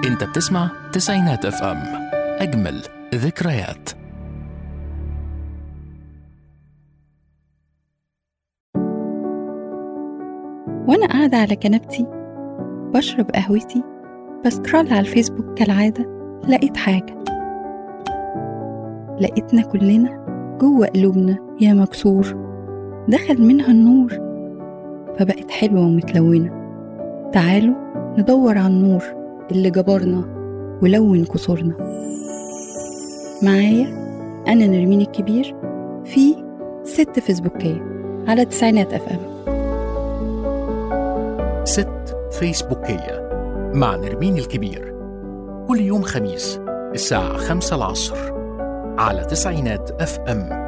انت بتسمع تسعينات اف ام اجمل ذكريات وأنا قاعدة على كنبتي بشرب قهوتي بسكرول على الفيسبوك كالعادة لقيت حاجة لقيتنا كلنا جوه قلوبنا يا مكسور دخل منها النور فبقت حلوة ومتلونة تعالوا ندور على النور اللي جبرنا ولون كسورنا معايا أنا نرمين الكبير في ست فيسبوكية على تسعينات أف أم ست فيسبوكية مع نرمين الكبير كل يوم خميس الساعة خمسة العصر على تسعينات اف ام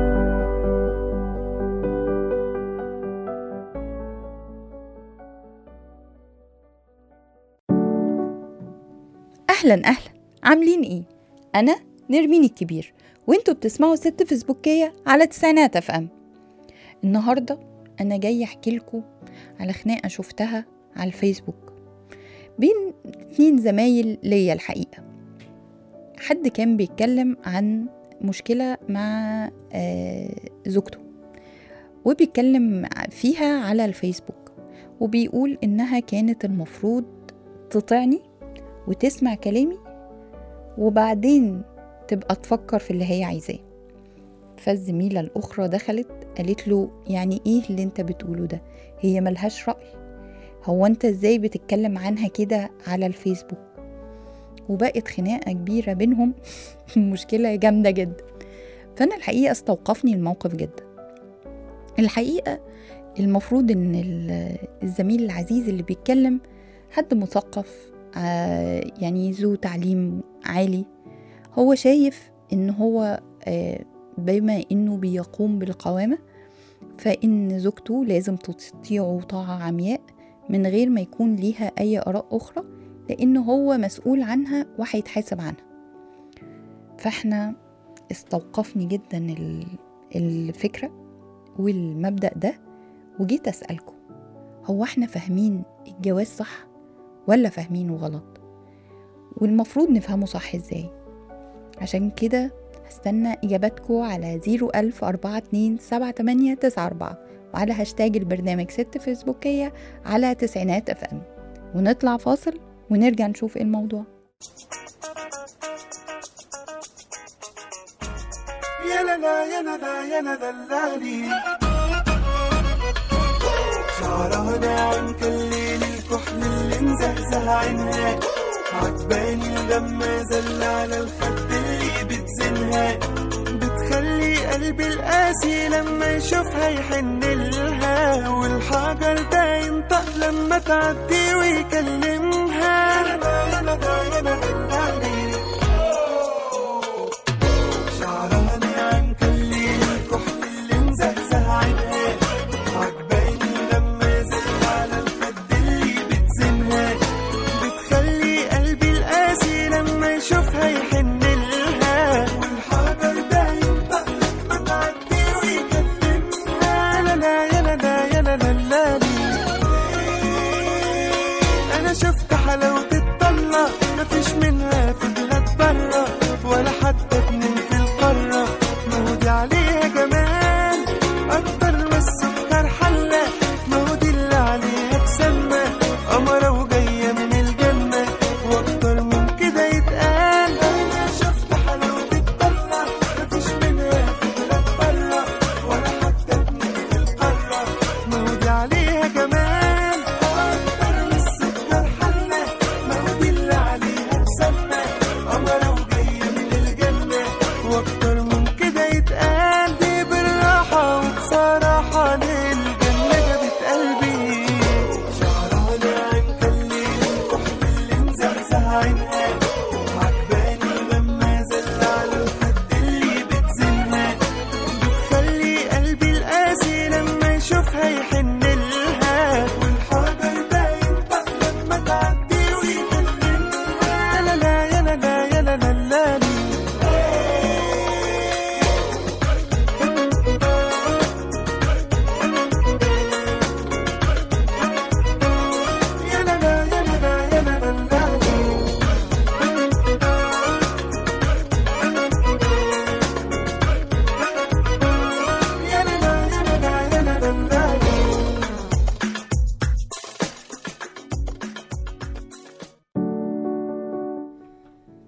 أهلا أهلا عاملين إيه؟ أنا نرمين الكبير وانتوا بتسمعوا ست فيسبوكية على تسعينات اف ام النهاردة أنا جاي أحكي لكم على خناقة شفتها على الفيسبوك بين اتنين زمايل ليا الحقيقة حد كان بيتكلم عن مشكلة مع آه، زوجته وبيتكلم فيها على الفيسبوك وبيقول إنها كانت المفروض تطيعني وتسمع كلامي وبعدين تبقى تفكر في اللي هي عايزاه فالزميلة الأخرى دخلت قالت له يعني إيه اللي أنت بتقوله ده هي ملهاش رأي هو أنت إزاي بتتكلم عنها كده على الفيسبوك وبقت خناقة كبيرة بينهم مشكلة جامدة جدا فأنا الحقيقة استوقفني الموقف جدا الحقيقة المفروض إن ال- الزميل العزيز اللي بيتكلم حد مثقف آه، يعني ذو تعليم عالي هو شايف ان هو آه، بما انه بيقوم بالقوامة فان زوجته لازم تطيعه طاعة عمياء من غير ما يكون ليها اي اراء اخرى لان هو مسؤول عنها وهيتحاسب عنها فاحنا استوقفني جدا ال- الفكرة والمبدأ ده وجيت أسألكم هو احنا فاهمين الجواز صح ولا فاهمينه غلط والمفروض نفهمه صح ازاي عشان كده هستنى إجاباتكم على 010427894 وعلى هاشتاج البرنامج ست فيسبوكية على تسعينات اف ام ونطلع فاصل ونرجع نشوف ايه الموضوع يا لا لا يا لا لا يا لا دلالي شعرها ناعم كالليل الكحل اللي مزهزه عينها عجباني لما زل على الخد اللي بتزنها بتخلي قلبي القاسي لما يشوفها يحن لها والحجر ده ينطق لما تعدي ويكلمها يا لا يا لا يا لا دلالي شعرها ناعم كالليل الكحل اللي مزهزه عينها عجباني لما زل على الخد اللي بتزنها بتخلي قلبي القاسي لما يشوفها يحن لها والحجر ده ينطق لما تعدي ويكلمها لا لا يا لا لا يا لا لا لا انا شفت حلاوة الطلة مفيش منها في بلاد برا ولا حتى اتنين في القارة مودي عليها جمال اكتر من السكر حلة مودي اللي عليها تسمى قمرة وجاية من الجنة واكتر من كده يتقال انا شفت حلاوة الطلة مفيش منها في بلاد برا ولا حتى اتنين في القارة مودي عليها جمال اكتر من السكر حلة مودي اللي عليها تسمى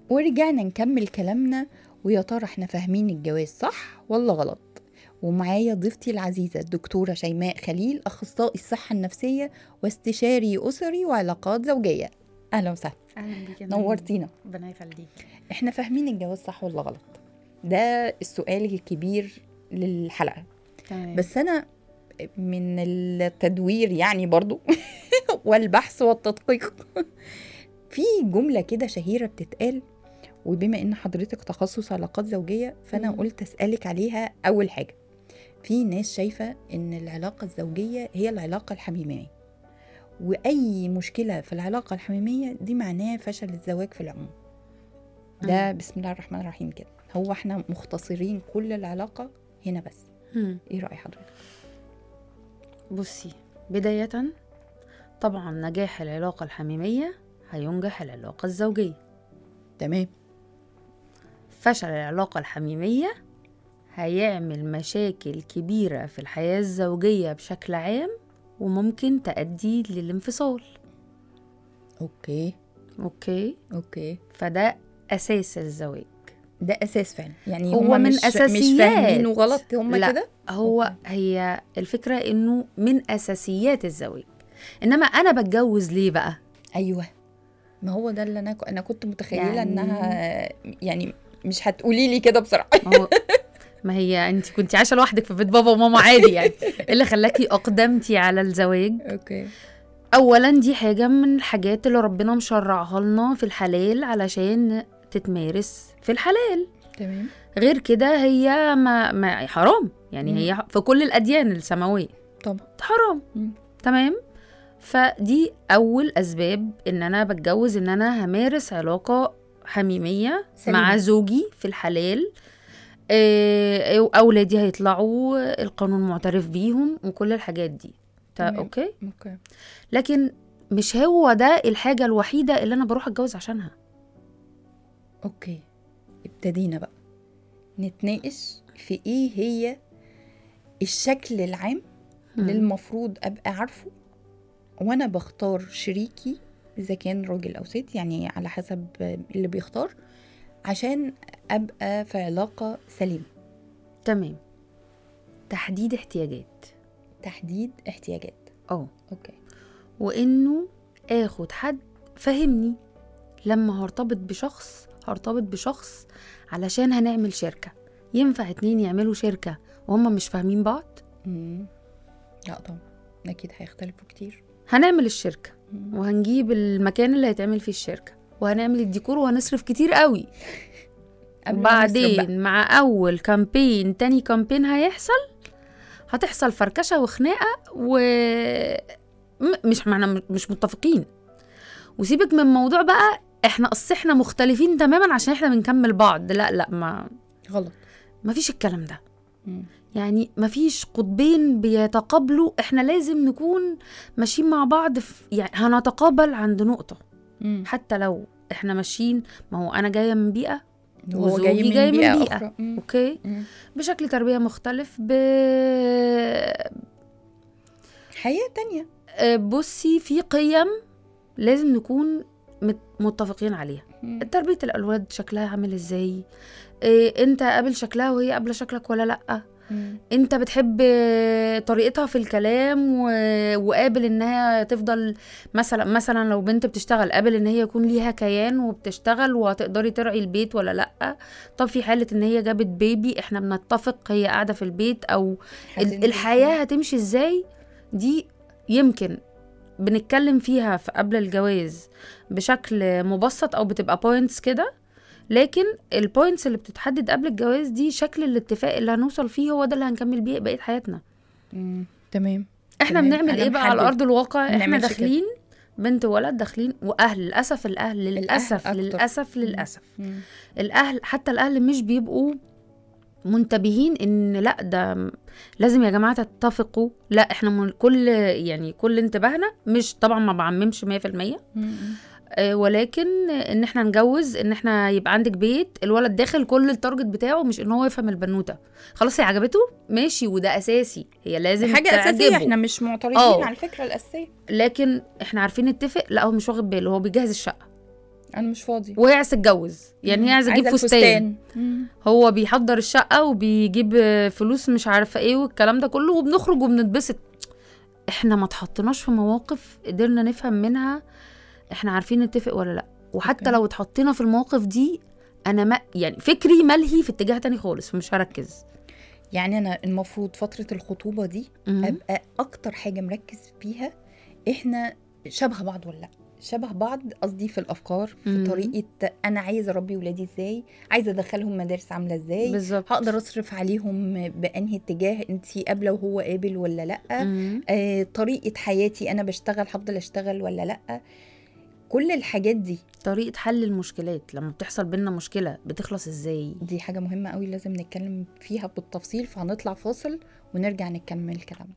ورجعنا نكمل كلامنا ويا ترى احنا فاهمين الجواز صح ولا غلط ومعايا ضيفتي العزيزة الدكتورة شيماء خليل أخصائي الصحة النفسية واستشاري أسري وعلاقات زوجية أهلا وسهلا اهلا بيك يا نورتينا ربنا يخليك احنا فاهمين الجواز صح ولا غلط ده السؤال الكبير للحلقة تمام بس أنا من التدوير يعني برضو والبحث والتدقيق في جملة كده شهيرة بتتقال وبما ان حضرتك تخصص علاقات زوجية فانا مم. قلت اسألك عليها اول حاجة في ناس شايفة ان العلاقة الزوجية هي العلاقة الحميمية واي مشكلة في العلاقة الحميمية دي معناه فشل الزواج في العموم ده بسم الله الرحمن الرحيم كده هو احنا مختصرين كل العلاقة هنا بس مم. ايه رأي حضرتك بصي بداية طبعا نجاح العلاقة الحميمية هينجح العلاقة الزوجية تمام فشل العلاقة الحميمية هيعمل مشاكل كبيرة في الحياة الزوجية بشكل عام وممكن تؤدي للانفصال اوكي اوكي اوكي فده اساس الزواج ده اساس فعلا يعني هو هم من مش مش أساسيات. فاهمينه غلط هم لا. كده هو أوكي. هي الفكرة انه من اساسيات الزواج انما انا بتجوز ليه بقى ايوه ما هو ده اللي انا ك- انا كنت متخيله يعني- انها يعني مش هتقولي لي كده بسرعه ما هو ما هي انت كنت عايشه لوحدك في بيت بابا وماما عادي يعني إيه اللي خلاكي اقدمتي على الزواج اوكي اولا دي حاجه من الحاجات اللي ربنا مشرعها لنا في الحلال علشان تتمارس في الحلال تمام غير كده هي ما, ما حرام يعني مم. هي في كل الاديان السماويه طبعا حرام مم. تمام فدي اول اسباب ان انا بتجوز ان انا همارس علاقه حميميه سليمة. مع زوجي في الحلال آه، اولادي هيطلعوا القانون معترف بيهم وكل الحاجات دي تا- تمام. اوكي اوكي لكن مش هو ده الحاجه الوحيده اللي انا بروح اتجوز عشانها اوكي ابتدينا بقى نتناقش في ايه هي الشكل العام اللي المفروض ابقى عارفه وانا بختار شريكي اذا كان راجل او ست يعني على حسب اللي بيختار عشان ابقى في علاقه سليمه تمام تحديد احتياجات تحديد احتياجات اه اوكي وانه اخد حد فهمني لما هرتبط بشخص هرتبط بشخص علشان هنعمل شركة ينفع اتنين يعملوا شركة وهم مش فاهمين بعض مم. لا طبعا اكيد هيختلفوا كتير هنعمل الشركة مم. وهنجيب المكان اللي هيتعمل فيه الشركة وهنعمل الديكور وهنصرف كتير قوي قبل ما نصرف بقى. وبعدين مع اول كامبين تاني كامبين هيحصل هتحصل فركشه وخناقه و م- مش معنا مش متفقين وسيبك من موضوع بقى احنا اصل احنا مختلفين تماما عشان احنا بنكمل بعض لا لا ما غلط ما فيش الكلام ده مم. يعني ما فيش قطبين بيتقابلوا احنا لازم نكون ماشيين مع بعض في يعني هنتقابل عند نقطه مم. حتى لو احنا ماشيين ما هو انا جايه من بيئه هو وزوجي جاي من جاي من بيئة, بيئة. أخرى مم. اوكي مم. بشكل تربيه مختلف ب حياة تانية آه، بصي في قيم لازم نكون مت- متفقين عليها مم. تربيه الاولاد شكلها عامل ازاي إيه انت قابل شكلها وهي قابله شكلك ولا لا مم. انت بتحب آه، طريقتها في الكلام و... وقابل انها تفضل مثلا مثلا لو بنت بتشتغل قابل ان هي يكون ليها كيان وبتشتغل وهتقدري ترعي البيت ولا لا طب في حاله ان هي جابت بيبي احنا بنتفق هي قاعده في البيت او ال- هتنزل الحياه هتمشي ازاي دي يمكن بنتكلم فيها في قبل الجواز بشكل مبسط او بتبقى بوينتس كده لكن البوينتس اللي بتتحدد قبل الجواز دي شكل الاتفاق اللي هنوصل فيه هو ده اللي هنكمل بيه بقيه حياتنا مم. تمام احنا تمام. بنعمل أنا ايه بقى على محدد. ارض الواقع ما احنا نعملش كده. داخلين بنت وولد داخلين واهل للاسف الاهل للاسف أكتر. للاسف للاسف مم. الاهل حتى الاهل مش بيبقوا منتبهين ان لا ده م- لازم يا جماعه تتفقوا لا احنا من كل يعني كل انتباهنا مش طبعا ما بعممش 100% مم. آه، ولكن ان احنا نجوز ان احنا يبقى عندك بيت الولد داخل كل التارجت بتاعه مش ان هو يفهم البنوته خلاص هي عجبته ماشي وده اساسي هي لازم حاجة أساسية تعجبه. احنا مش معترضين آه. على الفكرة الأساسية لكن احنا عارفين نتفق لا هو مش واخد باله هو بيجهز الشقه انا مش فاضي وهي عايزه تتجوز يعني هي عايزه تجيب فستان مم. هو بيحضر الشقه وبيجيب فلوس مش عارفه ايه والكلام ده كله وبنخرج وبنتبسط احنا ما اتحطناش في مواقف قدرنا نفهم منها احنا عارفين نتفق ولا لا وحتى أوكي. لو اتحطينا في المواقف دي انا ما يعني فكري ملهي في اتجاه تاني خالص مش هركز يعني انا المفروض فتره الخطوبه دي مم. ابقى اكتر حاجه مركز فيها احنا شبه بعض ولا لا شبه بعض قصدي في الافكار في مم. طريقه انا عايزه اربي ولادي ازاي عايزه ادخلهم مدارس عامله ازاي بالظبط هقدر اصرف عليهم بانهي اتجاه انت قابله وهو قابل ولا لا مم. آه طريقه حياتي انا بشتغل هفضل اشتغل ولا لا كل الحاجات دي طريقه حل المشكلات لما بتحصل بينا مشكله بتخلص ازاي دي حاجه مهمه قوي لازم نتكلم فيها بالتفصيل فهنطلع فاصل ونرجع نكمل كلامنا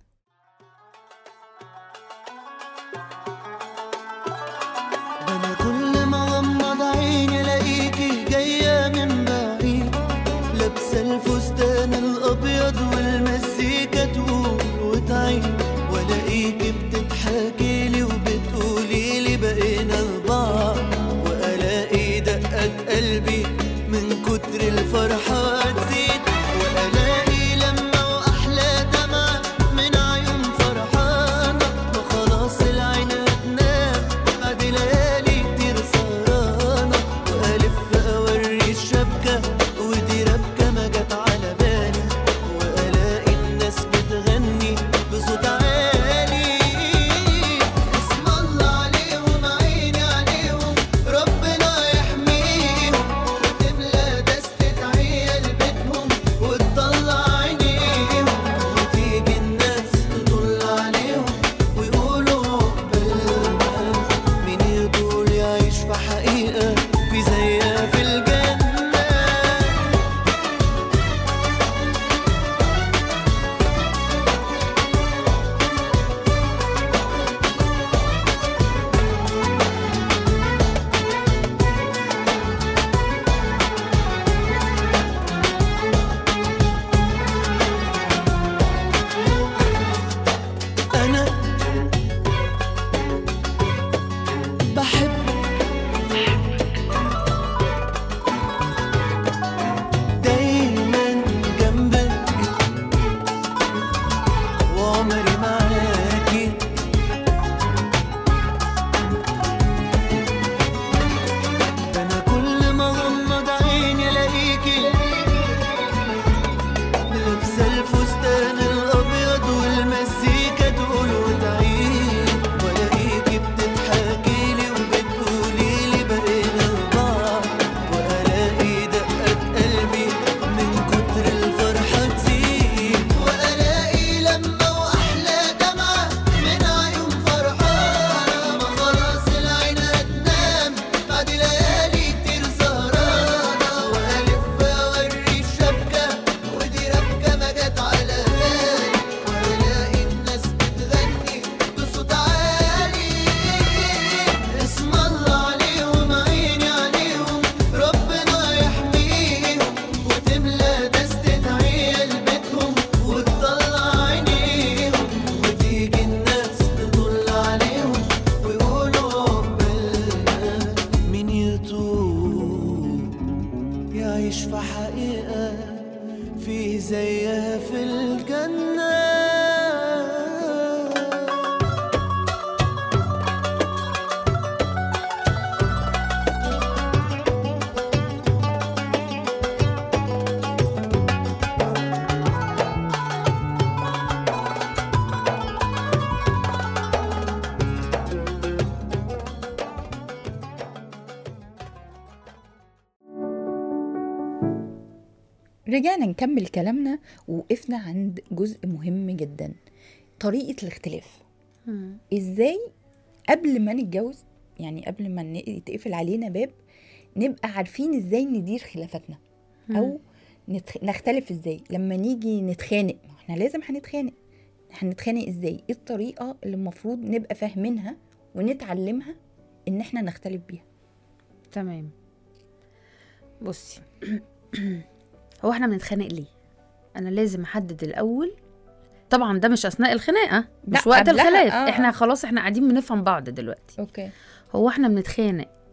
انا كل ما غمض عيني الاقيكي جايه من بعيد لابسه الفستان الابيض والمزيكا تقول وتعيد والاقيكي بتضحكي لي وبتقولي لي بقينا لبعض والاقي دقات قلبي من كتر الفرحه تزيد والاقي لما واحلى دمعه من عيون فرحانه ما خلاص العين هتنام بعد ليالي كتير سهرانة وألف أوري الشبكة ودي ربكة ما جت على بالي وألاقي الناس بتغني بصوت عالي اسم الله عليهم عيني عليهم ربنا يحميهم وتملى دستة عيال بيتهم وتطلع عينيهم وتيجي الناس تطل عليهم ويقولوا عقبالنا مين يطول يعيش في حقيقة في زيها في الجنة أنا بحبك دايما جنبك وعمري معاكي ده أنا كل ما غمض عيني ألاقيكي لابسه الفستان الابيض والمزيكا تقول وتعيد والاقيكي بتضحكي لي وبتقولي لي بقينا لبعض والاقي دقات قلبي من كتر الفرحه تزيد والاقي لما واحلى دمعه من عيون فرحانه ما خلاص العين هتنام بعد ليالي كتير سهرانه والف اوري الشبكه ودي ربكه ما جت على بالي والاقي الناس بتغني بصوت عالي اسم الله عليهم عيني عليهم ربنا يحميهم وتملى دستة عيال بيتهم وتطلع عينيهم وتيجي الناس تطل عليهم ويقولوا عقبالنا مين يطول يعيش في حقيقة في زيها في الجنة رجعنا نكمل كلامنا ووقفنا عند جزء مهم جدا طريقة الاختلاف مم. ازاي قبل ما نتجوز يعني قبل ما ن- يتقفل علينا باب نبقى عارفين ازاي ندير خلافاتنا او نتخ... نختلف ازاي لما نيجي نتخانق ما احنا لازم هنتخانق هنتخانق ازاي ايه الطريقة اللي المفروض نبقى فاهمينها ونتعلمها ان احنا نختلف بيها تمام بصي هو احنا بنتخانق ليه انا لازم احدد الاول طبعا ده مش اثناء الخناقه مش لا، وقت قبلها، الخلاف آه. احنا خلاص احنا قاعدين بنفهم بعض دلوقتي اوكي هو احنا بنتخانق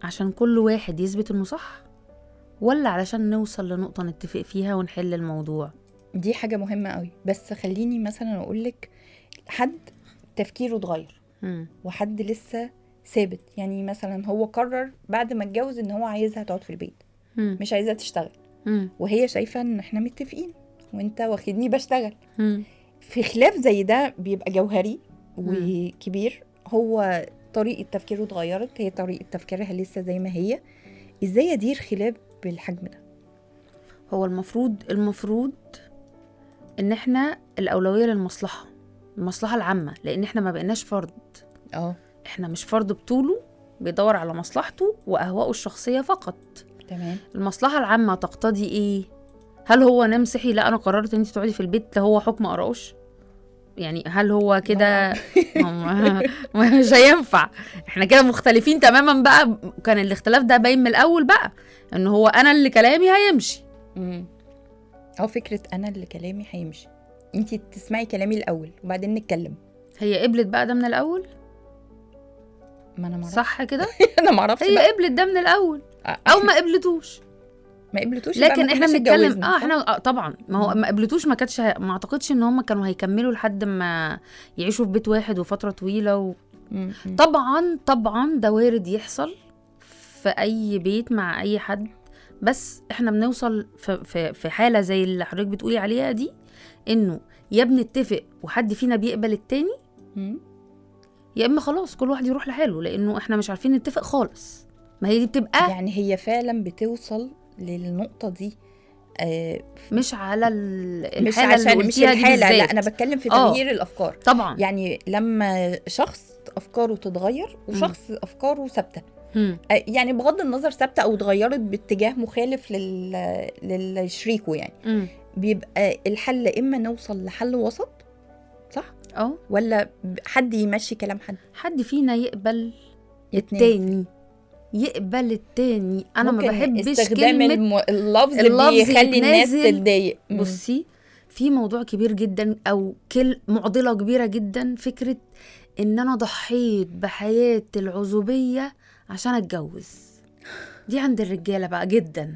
عشان كل واحد يثبت انه صح ولا علشان نوصل لنقطة نتفق فيها ونحل الموضوع دي حاجه مهمه قوي بس خليني مثلا اقول لك حد تفكيره اتغير مم. وحد لسه ثابت يعني مثلا هو قرر بعد ما اتجوز ان هو عايزها تقعد في البيت مم. مش عايزها تشتغل مم. وهي شايفه ان احنا متفقين وانت واخدني بشتغل مم. في خلاف زي ده بيبقى جوهري وكبير هو طريقه تفكيره اتغيرت هي طريقه تفكيرها لسه زي ما هي ازاي ادير خلاف بالحجم ده هو المفروض المفروض ان احنا الاولويه للمصلحه المصلحه العامه لان احنا ما بقيناش فرد اه احنا مش فرد بطوله بيدور على مصلحته واهواءه الشخصيه فقط تمام المصلحه العامه تقتضي ايه هل هو نام صحي لا انا قررت ان انت تقعدي في البيت ده هو حكم قراش يعني هل هو كده ما- ما- مش هينفع احنا كده مختلفين تماما بقى كان الاختلاف ده باين من الاول بقى ان هو انا اللي كلامي هيمشي امم او فكره انا اللي كلامي هيمشي انت تسمعي كلامي الاول وبعدين نتكلم هي قبلت بقى ده من الاول ما انا ما اعرفش صح كده انا ما اعرفش هي بقى. قبلت ده من الاول آه، او ما قبلتوش ما قبلتوش يبقى لكن ما احنا كناش بنتكلم اتجوزنا، اه صح؟ احنا آه طبعا ما هو مم. ما قبلتوش ما كانتش ه- ما اعتقدش ان هم كانوا هيكملوا لحد ما يعيشوا في بيت واحد وفتره طويله و... مم، مم. طبعا طبعا ده وارد يحصل في اي بيت مع اي حد بس احنا بنوصل في, في, في حاله زي اللي حضرتك بتقولي عليها دي انه يا بنتفق وحد فينا بيقبل التاني مم. يا اما خلاص كل واحد يروح لحاله لانه احنا مش عارفين نتفق خالص ما هي دي بتبقى يعني هي فعلا بتوصل للنقطه دي آه مش على ال- مش الحاله اللي عشان مش قلتيها دي الحاله لا بالذات. انا بتكلم في آه. تغيير الافكار طبعا يعني لما شخص افكاره تتغير وشخص افكاره ثابته مم. آه، يعني بغض النظر ثابته او اتغيرت باتجاه مخالف لل... للشريكه يعني مم. بيبقى الحل اما نوصل لحل وسط صح اه ولا حد يمشي كلام حد حد فينا يقبل يتنازل. التاني يقبل التاني انا ما ممكن بحبش استخدام كلمه الم... اللفظ, اللفظ بيخلي الناس يتنازل. تتضايق مم. بصي في موضوع كبير جدا او كل معضله كبيره جدا فكره ان انا ضحيت بحياه العزوبيه عشان اتجوز دي عند الرجاله بقى جدا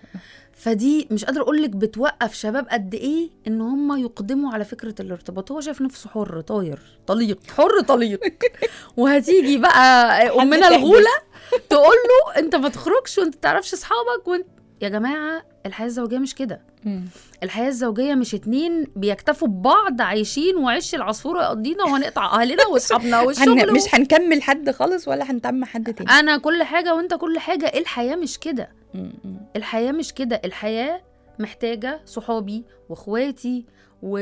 فدي مش قادره اقول لك بتوقف شباب قد ايه ان هم يقدموا على فكره الارتباط هو شايف نفسه حر طاير طليق حر طليق وهتيجي بقى امنا تحبس. الغوله تقول له انت ما تخرجش وانت تعرفش اصحابك وانت يا جماعه الحياه الزوجيه مش كده مم. الحياة الزوجية مش اتنين بيكتفوا ببعض عايشين وعش العصفورة يقضينا وهنقطع أهلنا وأصحابنا والشغل هن... و... مش هنكمل حد خالص ولا هنتم حد تاني أنا كل حاجة وأنت كل حاجة الحياة مش كده مم. مم. الحياة مش كده الحياة محتاجة صحابي واخواتي و...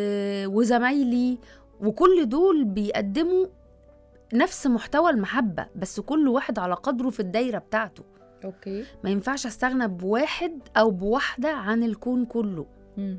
وزمايلي وكل دول بيقدموا نفس محتوى المحبة بس كل واحد على قدره في الدايرة بتاعته اوكي ما ينفعش استغنى بواحد أو بواحدة عن الكون كله مم.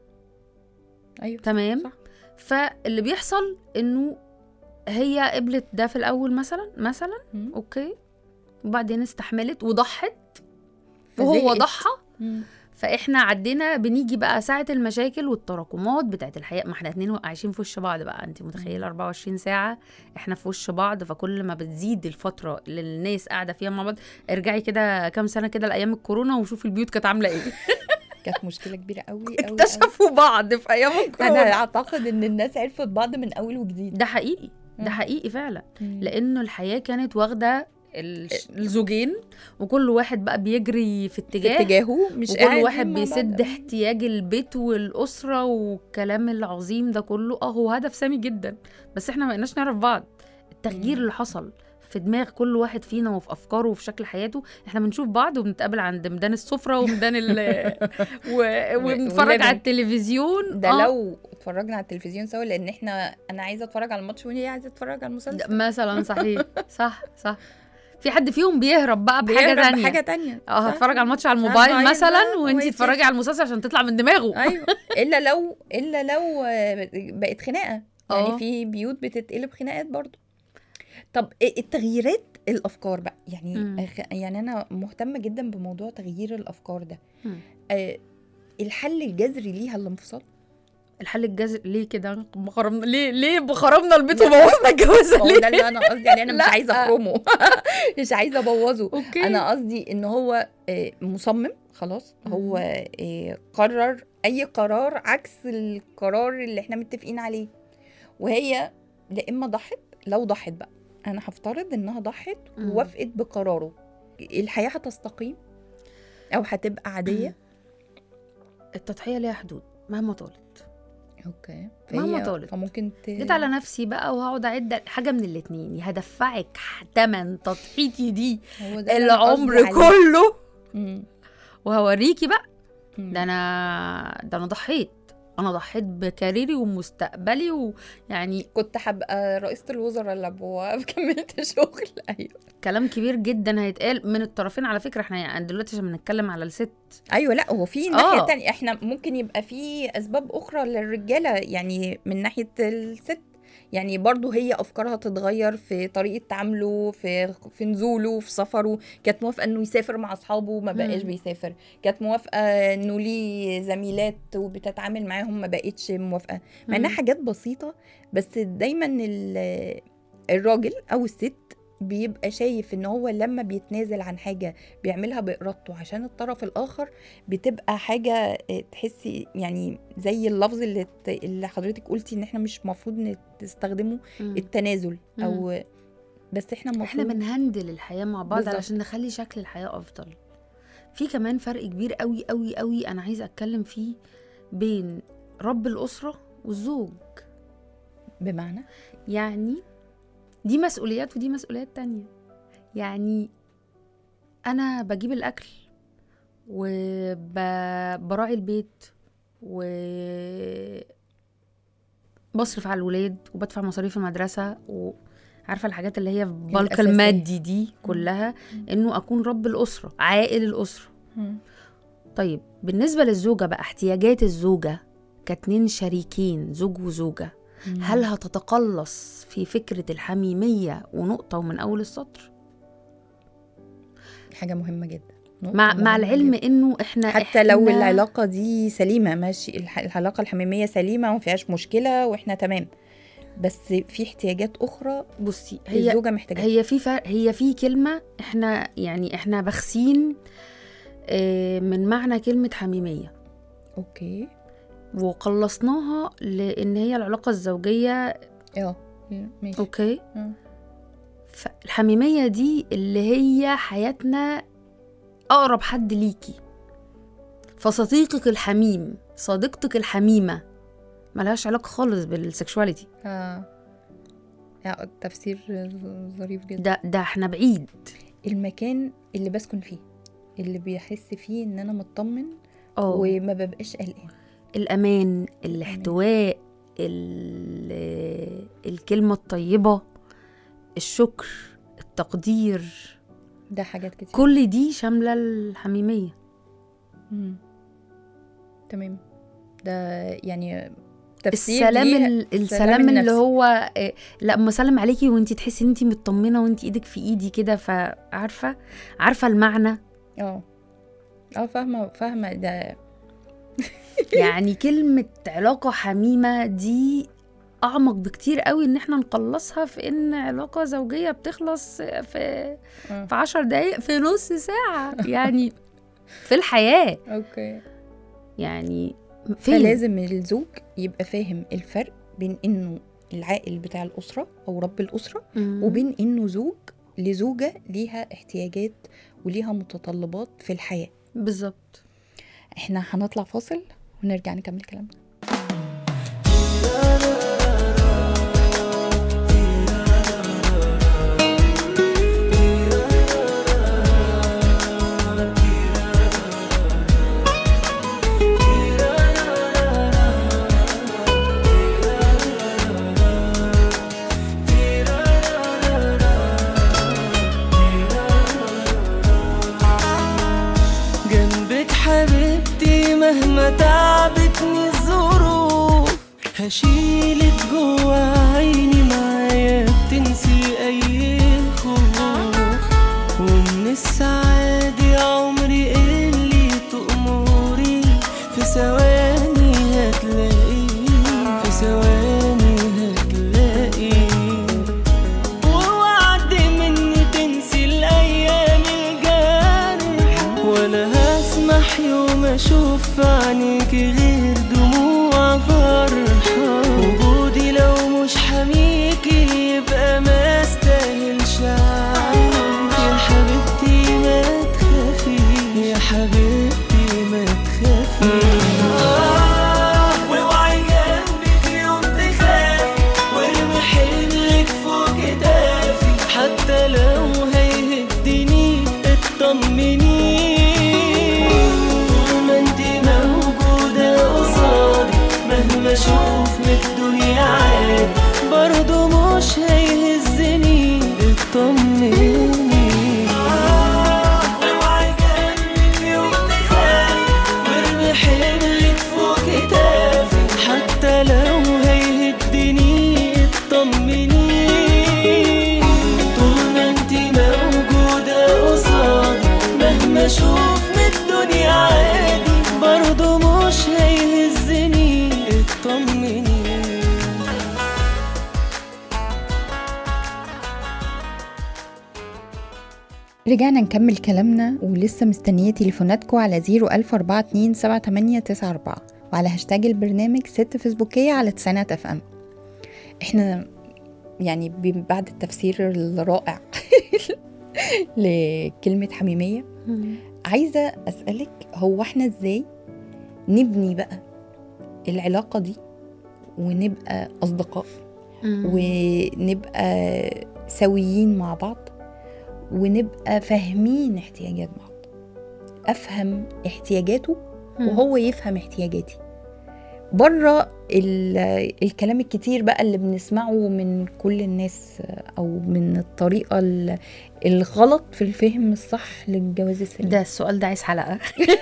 ايوه تمام صح. فاللي بيحصل انه هي قبلت ده في الاول مثلا مثلا مم. اوكي وبعدين استحملت وضحت وهو فزهقت. ضحى مم. فاحنا عدينا بنيجي بقى ساعه المشاكل والتراكمات بتاعت الحياه ما احنا اتنين عايشين في وش بعض بقى انت متخيله 24 ساعه احنا في وش بعض فكل ما بتزيد الفتره اللي الناس قاعده فيها مع بعض ارجعي كده كام سنه كده لايام الكورونا وشوفي البيوت كانت عامله ايه كانت مشكله كبيره قوي قوي قوي. اكتشفوا بعض في ايام انا الكورونا اعتقد ان الناس عرفت بعض من اول وجديد ده حقيقي ده مم. حقيقي فعلا مم. لانه الحياه كانت واخده الش- الزوجين وكل واحد بقى بيجري في في اتجاه اتجاهه مش وكل قاعدين واحد مع بيسد بعض. احتياج البيت والاسره والكلام العظيم ده كله اه هو هدف سامي جدا بس احنا ما بقيناش نعرف بعض التغيير مم. اللي حصل في دماغ كل واحد فينا وفي افكاره وفي شكل حياته احنا بنشوف بعض وبنتقابل عند ميدان السفره وميدان ال و... وبنتفرج واللبن. على التلفزيون ده آه. لو اتفرجنا على التلفزيون سوا لان احنا انا عايزه اتفرج على الماتش وهي عايزه تتفرج على المسلسل مثلا صحيح صح صح في حد فيهم بيهرب بقى بحاجه بيهرب تانية بحاجه تانية اه صح؟ هتفرج على الماتش على على الموبايل الموبايل مثلا بقى وانتي وهي تتفرجي على المسلسل عشان تطلع من دماغه ايوه الا لو الا لو آه، بقت خناقه آه. يعني في بيوت بتتقلب خناقات برضو طب إيه التغييرات الافكار بقى يعني مم. أخ- يعني انا مهتمه جدا بموضوع تغيير الافكار ده مم. آه الحل الجذري ليها الانفصال الحل الجذري ليه كده خرمنا ليه ليه خرمنا البيت وبوظنا الجوازه هو ده ليه اللي انا قصدي عليه انا مش لا. عايزه اخرمه مش عايزه ابوظه اوكي انا قصدي ان هو آه، مصمم خلاص هو آه، قرر اي قرار عكس القرار اللي احنا متفقين عليه وهي لا اما ضحت لو ضحت بقى انا هفترض انها ضحت مم. ووافقت بقراره الحياه هتستقيم او هتبقى عاديه التضحيه ليها حدود مهما طالت اوكي مهما فهي- طالت. فممكن ت... جيت على نفسي بقى وهقعد اعد حاجه من الاتنين يا هدفعك تمن تضحيتي دي هو ده اللي أنا العمر قصدي عليه. كله مم. وهوريكي بقى مم. ده انا ده انا ضحيت انا ضحيت بكاريري ومستقبلي ويعني كنت هبقى رئيسة الوزراء لو كملت شغل ايوه كلام كبير جدا هيتقال من الطرفين على فكره احنا يعني دلوقتي عشان بنتكلم على الست ايوه لا هو في ناحيه آه. تانية احنا ممكن يبقى في اسباب اخرى للرجاله يعني من ناحيه الست يعني برضو هي افكارها تتغير في طريقه تعامله في في نزوله في سفره كانت موافقه انه يسافر مع اصحابه ما بقاش مم. بيسافر كانت موافقه انه ليه زميلات وبتتعامل معاهم ما بقتش موافقه مع انها مم. حاجات بسيطه بس دايما ال- الراجل او الست بيبقى شايف ان هو لما بيتنازل عن حاجه بيعملها بارادته عشان الطرف الاخر بتبقى حاجه آه، تحسي يعني زي اللفظ اللي ت- اللي حضرتك قلتي ان احنا مش المفروض نستخدمه مم. التنازل او بس احنا احنا المفروض بنهندل الحياه مع بعض بالظبط. علشان نخلي شكل الحياه افضل في كمان فرق كبير قوي قوي قوي انا عايزه اتكلم فيه بين رب الاسره والزوج بمعنى يعني دي مسؤوليات ودي مسؤوليات تانية يعني انا بجيب الاكل وبراعي البيت و بصرف على الولاد وبدفع مصاريف المدرسة وعارفة الحاجات اللي هي في بلك الأساسية. المادي دي كلها انه اكون رب الاسرة عائل الاسرة طيب بالنسبة للزوجة بقى احتياجات الزوجة كاتنين شريكين زوج وزوجة هل هتتقلص في فكرة الحميمية ونقطة ومن أول السطر؟ حاجه مهمه جدا نقطة مع مع مهمة العلم جداً. إنه إحنا حتى لو إحنا- العلاقه دي سليمه ماشي الح- العلاقه الحميميه سليمه وما فيهاش مشكله واحنا تمام بس في احتياجات اخرى بصي هي الزوجه محتاجه هي في فرق هي في كلمة إحنا يعني إحنا باخسين آه، من معنى كلمة حميمية اوكي وقلصناها لأن هي العلاقة الزوجية اه ماشي أوكي آه. فالحميمية دي اللي هي حياتنا أقرب حد ليكي فصديقك الحميم صديقتك الحميمة ملهاش علاقة خالص بالسكشواليتي اه لا، تفسير ظريف جدا ده ده احنا بعيد المكان اللي بسكن فيه اللي بيحس فيه ان انا مطمن اه وما ببقاش قلقان الأمان الاحتواء ال- الكلمة الطيبة الشكر التقدير ده حاجات كتير كل دي شاملة الحميمية مم. تمام ده يعني تفسير السلام ليه- ال- السلام اللي النفسي. هو إيه، لا اما اسلم عليكي وانتي تحسي ان انتي مطمنه وانتي ايدك في ايدي كده فعارفه عارفه المعنى اه اه فاهمه فاهمه ده يعني كلمه علاقه حميمه دي اعمق بكتير قوي ان احنا نقلصها في ان علاقه زوجيه بتخلص في آه. في عشر دقايق في نص ساعه يعني في الحياه اوكي يعني فين فلازم الزوج يبقى فاهم الفرق بين انه العائل بتاع الاسره او رب الاسره مم. وبين انه زوج لزوجه ليها احتياجات وليها متطلبات في الحياه بالظبط احنا هنطلع فاصل ونرجع نكمل كلامنا جنبك حبيبتي مهما تعبتني الظروف هشيلك جوا عيني معايا بتنسي اي خوف ومن السعادة يا عمري اللي تأمري في ثواني هتلاقيه مهما اشوف في عينيكي غير دموع فرحة وجودي لو مش حميكي يبقى ما استاهلش عيش يا حبيبتي ما تخافي يا حبيبتي ما تخافي واوعي جنبي في يوم تخافي وارمي حملك فوق كتافي حتى لو هيهدني اطمني طول ما انت موجودة قصادي مهما اشوف من الدنيا عادي برضه مش هيهزني اطمني اوعي جنبي في يوم تخافي وارمي حملك فوق كتافي حتى لو هيهدني اطمني طول ما انت موجودة قصادي مهما اشوف من الدنيا عادي برضه مش هيهزني اطمني رجعنا نكمل كلامنا ولسه مستنية تليفوناتكم على 014278894 وعلى هاشتاج البرنامج ست فيسبوكية على تسعينات اف ام احنا يعني ب- بعد التفسير الرائع لكلمة حميمية عايزة أسألك هو احنا ازاي نبني بقى العلاقة دي ونبقى أصدقاء ونبقى سويين مع بعض ونبقى فاهمين احتياجات بعض افهم احتياجاته وهو يفهم احتياجاتي بره ال- الكلام الكتير بقى اللي بنسمعه من كل الناس او من الطريقه ال- الغلط في الفهم الصح للجواز السليم ده السؤال ده عايز حلقة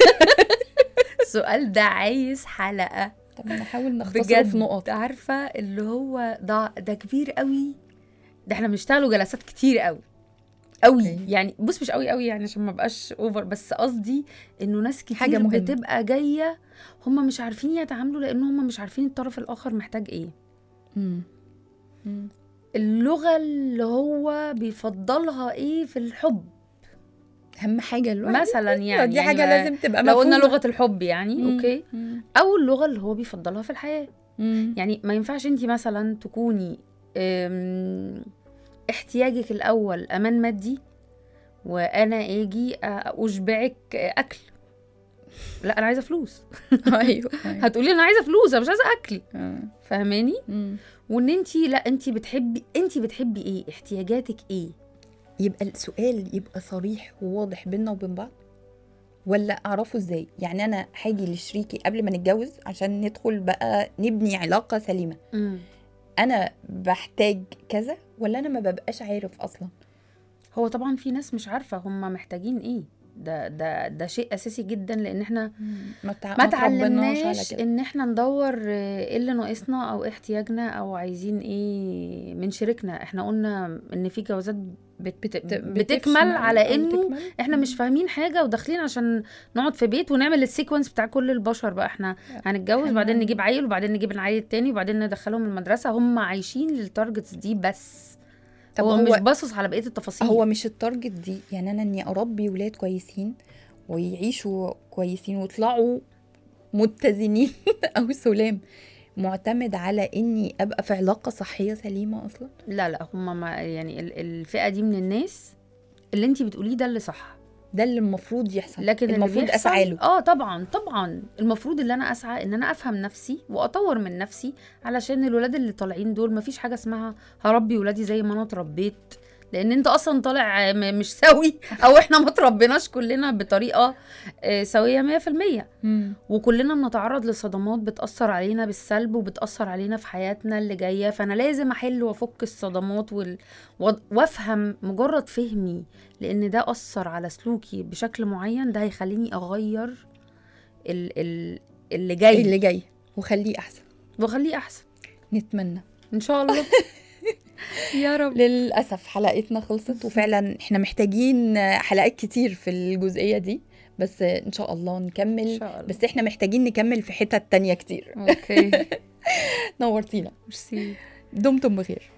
السؤال ده عايز حلقة طب نحاول نختصره في نقط بجد عارفة اللي هو ده ده كبير قوي ده احنا بنشتغلوا جلسات كتير قوي قوي أوكي. يعني بص مش قوي قوي يعني عشان ما بقاش اوفر بس قصدي انه ناس كتير حاجة مهمة. بتبقى جايه هم مش عارفين يتعاملوا لان هم مش عارفين الطرف الاخر محتاج ايه مم. مم. اللغه اللي هو بيفضلها ايه في الحب اهم حاجه الواحد مثلا يعني دي حاجه يعني لازم تبقى لو قلنا مفهومة. لغه الحب يعني مم. اوكي مم. او اللغه اللي هو بيفضلها في الحياه مم. يعني ما ينفعش انت مثلا تكوني أم، احتياجك الاول امان مادي وانا اجي أ- اشبعك اكل لا انا عايزه فلوس ايوه أيوة. هتقولي انا عايزه فلوس انا مش عايزه اكل آه. فاهماني مم. وان انت لا انت بتحبي انت بتحبي ايه احتياجاتك ايه يبقى السؤال يبقى صريح وواضح بينا وبين بعض ولا اعرفه ازاي يعني انا هاجي لشريكي قبل ما نتجوز عشان ندخل بقى نبني علاقه سليمه انا بحتاج كذا ولا انا ما ببقاش عارف اصلا هو طبعا في ناس مش عارفه هم محتاجين ايه ده ده ده شيء اساسي جدا لان احنا ما, تع... ما تربناش على تعلمناش كده ان احنا ندور آه، ايه اللي ناقصنا او إيه احتياجنا او عايزين ايه من شريكنا احنا قلنا ان في جوازات بت... بت... بتكمل على أو انه بتكمل. احنا مش فاهمين حاجه وداخلين عشان نقعد في بيت ونعمل السيكونس بتاع كل البشر بقى احنا هنتجوز إحنا- وبعدين نجيب عيل وبعدين نجيب العيل التاني وبعدين ندخلهم المدرسه هم عايشين للتارجتس دي بس طب هو, هو مش باصص على بقيه التفاصيل هو مش التارجت دي يعني انا اني اربي ولاد كويسين ويعيشوا كويسين ويطلعوا متزنين او سلام معتمد على اني ابقى في علاقه صحيه سليمه اصلا لا لا هم ما يعني ال- الفئه دي من الناس اللي انت بتقوليه ده اللي صح ده اللي المفروض يحصل لكن اللي المفروض بيحصل- اسعى له اه طبعا طبعا المفروض اللي انا اسعى ان انا افهم نفسي واطور من نفسي علشان الولاد اللي طالعين دول مفيش حاجه اسمها هربي ولادي زي ما انا اتربيت لان انت اصلا طالع م- مش سوي او احنا ما تربيناش كلنا بطريقه آه، سويه 100% وكلنا بنتعرض لصدمات بتأثر علينا بالسلب وبتأثر علينا في حياتنا اللي جاية فأنا لازم أحل وأفك الصدمات وال... و- وأفهم مجرد فهمي لأن ده أثر على سلوكي بشكل معين ده هيخليني أغير ال... ال... اللي جاي اللي جاي وخليه احسن وأخليه أحسن نتمنى إن شاء الله يا رب للاسف حلقتنا خلصت وفعلا احنا محتاجين حلقات كتير في الجزئيه دي بس ان شاء الله نكمل إن شاء الله. بس احنا محتاجين نكمل في حتت تانية كتير أوكي نورتينا ميرسي دمتم بخير